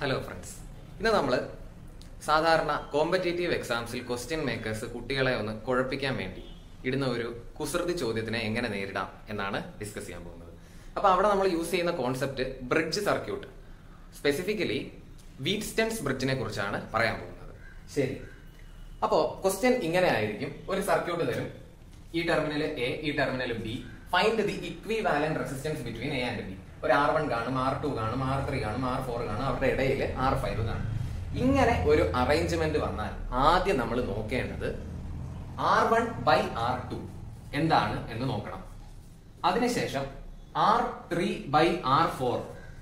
hello friends ഇന്ന് നമ്മൾ സാധാരണ കോമ്പറ്റേറ്റീവ് എക്സാംസിൽ ക്വസ്റ്റ്യൻ മേക്കേഴ്സ് കുട്ടികളെ ഒന്ന് കുഴപ്പിക്കാൻ വേണ്ടി ഇടുന്ന ഒരു കുസൃതി ചോദ്യത്തിനെ എങ്ങനെ നേരിടാം എന്നാണ് ഡിസ്കസ് ചെയ്യാൻ പോകുന്നത് അപ്പൊ അവിടെ നമ്മൾ യൂസ് ചെയ്യുന്ന concept bridge circuit specifically Wheatstone's ബ്രിഡ്ജിനെ കുറിച്ചാണ് പറയാൻ പോകുന്നത് ശരി അപ്പോ ക്വസ്റ്റ്യൻ ഇങ്ങനെ ആയിരിക്കും ഒരു സർക്യൂട്ട് തരും ഈ ടെർമിനൽ എ ഈ terminal B find the equivalent resistance between A and B ഒരു ആർ വൺ കാണും ആർ ടു കാണും ആർ ത്രീ കാണും ആർ ഫോർ കാണും അവരുടെ ഇടയിൽ ആർ ഫൈവ് കാണും ഇങ്ങനെ ഒരു അറേഞ്ച്മെന്റ് വന്നാൽ ആദ്യം നമ്മൾ നോക്കേണ്ടത് R one by R two എന്താണ് എന്ന് നോക്കണം അതിനുശേഷം R three by R four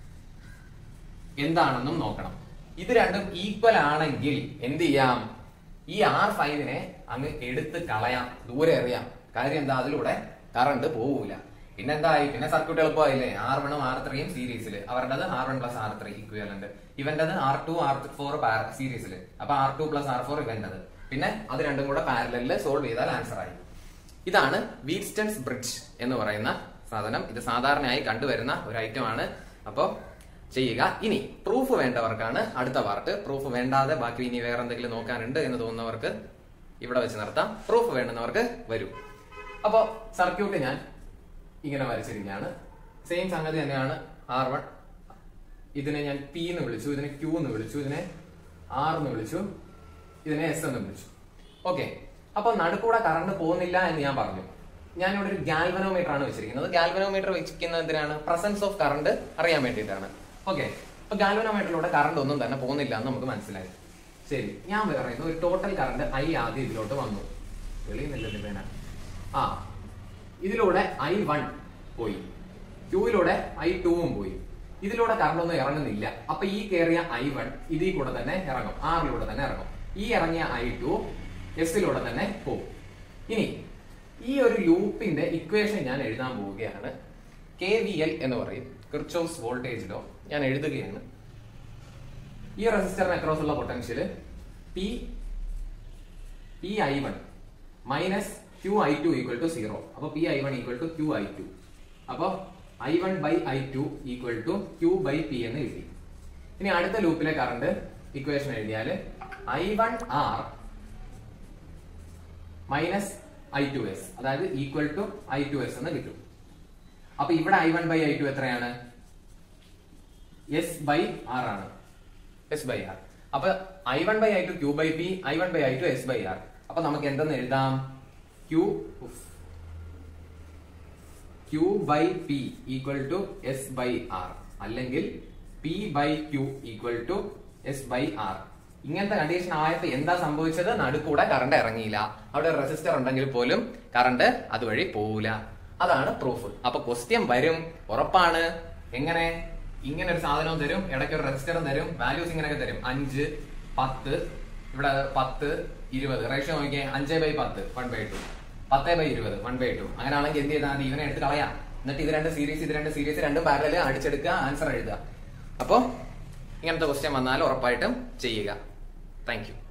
എന്താണെന്നും നോക്കണം ഇത് രണ്ടും ഈക്വൽ ആണെങ്കിൽ എന്ത് ചെയ്യാം ഈ ആർ ഫൈവിനെ അങ്ങ് എടുത്ത് കളയാം ദൂരെ എറിയാം കാര്യം എന്താ അതിലൂടെ കറണ്ട് പോകൂല പിന്നെ എന്തായി പിന്നെ സർക്യൂട്ട് എളുപ്പമായില്ലേ ആർ വണ്ണും ആർ ത്രീയും സീരീസിൽ അവരുടേത് R one plus R three equivalent ഇവന്റേത് ആർ ടു ആർ ഫോർ സീരീസിൽ അപ്പൊ R two plus R four ഇവന്റേത് പിന്നെ അത് രണ്ടും കൂടെ പാരലില് സോൾവ് ചെയ്താൽ ആൻസർ ആയി ഇതാണ് വീറ്റ്സ്റ്റൺസ് ബ്രിഡ്ജ് എന്ന് പറയുന്ന സാധനം ഇത് സാധാരണയായി കണ്ടുവരുന്ന ഒരു ഐറ്റം ആണ് അപ്പോ ചെയ്യുക ഇനി പ്രൂഫ് വേണ്ടവർക്കാണ് അടുത്ത പാർട്ട് പ്രൂഫ് വേണ്ടാതെ ബാക്കി ഇനി വേറെ എന്തെങ്കിലും നോക്കാനുണ്ട് എന്ന് തോന്നുന്നവർക്ക് ഇവിടെ വെച്ച് നിർത്താം പ്രൂഫ് വേണ്ടുന്നവർക്ക് വരൂ അപ്പോ സർക്യൂട്ട് ഞാൻ ഇങ്ങനെ വരച്ചിരിക്കുകയാണ് സെയിം സംഗതി തന്നെയാണ് ആർ വൺ ഇതിനെ ഞാൻ പി എന്ന് വിളിച്ചു ഇതിനെ ക്യൂ എന്ന് വിളിച്ചു ഇതിനെ ആർ എന്ന് വിളിച്ചു ഇതിനെ എസ് എന്ന് വിളിച്ചു ഓക്കെ അപ്പൊ നടുക്കൂടെ കറണ്ട് പോകുന്നില്ല എന്ന് ഞാൻ പറഞ്ഞു ഞാനിവിടെ ഒരു ഗാൽവനോമീറ്റർ ആണ് വെച്ചിരിക്കുന്നത് ഗാൽവനോമീറ്റർ വെച്ചിരിക്കുന്നത് എന്തിനാണ് പ്രസൻസ് ഓഫ് കറണ്ട് അറിയാൻ വേണ്ടിയിട്ടാണ് ഓക്കെ അപ്പൊ ഗാൽവനോമീറ്ററിലൂടെ കറണ്ട് ഒന്നും തന്നെ പോകുന്നില്ല എന്ന് നമുക്ക് മനസ്സിലായി ശരി ഞാൻ പറയുന്നു ഒരു ടോട്ടൽ കറണ്ട് ഐ ആദ്യം ഇതിലോട്ട് വന്നു തെളിയുന്നില്ലല്ലോ പേന ആ ഇതിലൂടെ ഐ വൺ പോയി ക്യൂയിലൂടെ ഐ ടൂവും പോയി ഇതിലൂടെ കറണ്ട് ഒന്നും ഇറങ്ങുന്നില്ല അപ്പൊ ഈ കയറിയ ഐ വൺ ഇതിൽ കൂടെ തന്നെ ഇറങ്ങും ആറിലൂടെ തന്നെ ഇറങ്ങും ഈ ഇറങ്ങിയ ഐ ടു എസിലൂടെ തന്നെ പോകും ഇനി ഈ ഒരു ലൂപ്പിന്റെ ഇക്വേഷൻ ഞാൻ എഴുതാൻ പോവുകയാണ് കെ വി എൽ എന്ന് പറയും കിർച്ചോസ് വോൾട്ടേജ് ലോ ഞാൻ എഴുതുകയാണ് ഈ റെസിസ്റ്ററിന് അക്രോസ് ഉള്ള potential P P I one minus Q I two equal to zero അപ്പൊ P I one equal to Q I two അപ്പൊ I one by I two equal to Q by P എന്ന് കിട്ടി ഇനി അടുത്ത ലൂപ്പിലെ current equation എഴുതിയാല് I one R minus I two S അതായത് equal to I two S എന്ന് കിട്ടും അപ്പൊ ഇവിടെ I one by I two എത്രയാണ് എസ് ബൈ ആർ ആണ് എസ് ബൈ ആർ അപ്പൊ I one by I two Q by P I one by I two S by R അപ്പൊ നമുക്ക് എന്തെന്ന് എഴുതാം Q Q by P equal to S by R അല്ലെങ്കിൽ P by Q equal to S by R ഇങ്ങനത്തെ condition ആയപ്പോ എന്താ സംഭവിച്ചത് നടുക്കൂടെ current ഇറങ്ങിയില്ല അവിടെ റെസിസ്റ്റർ ഉണ്ടെങ്കിൽ പോലും കറണ്ട് അതുവഴി പോവില്ല അതാണ് പ്രൂഫ് അപ്പൊ ക്വസ്റ്റ്യൻ വരും ഉറപ്പാണ് എങ്ങനെ ഇങ്ങനെ ഒരു സാധനവും തരും ഇടയ്ക്ക് ഒരു റെസിസ്റ്ററും തരും വാല്യൂസ് ഇങ്ങനെയൊക്കെ തരും അഞ്ച് പത്ത് ഇവിടെ പത്ത് ഇരുപത് റേഷ്യോ നോക്കിയേ അഞ്ച് ബൈ പത്ത് വൺ ബൈ ടു പത്ത് ബൈ ഇരുപത് വൺ ബൈ ടു അങ്ങനെയാണെങ്കിൽ എന്ത് ചെയ്താൽ മതി ഇവനെ എടുത്ത് കളയാം എന്നിട്ട് ഇത് രണ്ട് സീരീസ് ഇത് രണ്ട് സീരീസ് രണ്ടും പാരലൽ അടിച്ചെടുക്കുക ആൻസർ എഴുതുക അപ്പോ ഇങ്ങനത്തെ ക്വസ്റ്റ്യൻ വന്നാൽ ഉറപ്പായിട്ടും ചെയ്യുക താങ്ക് യു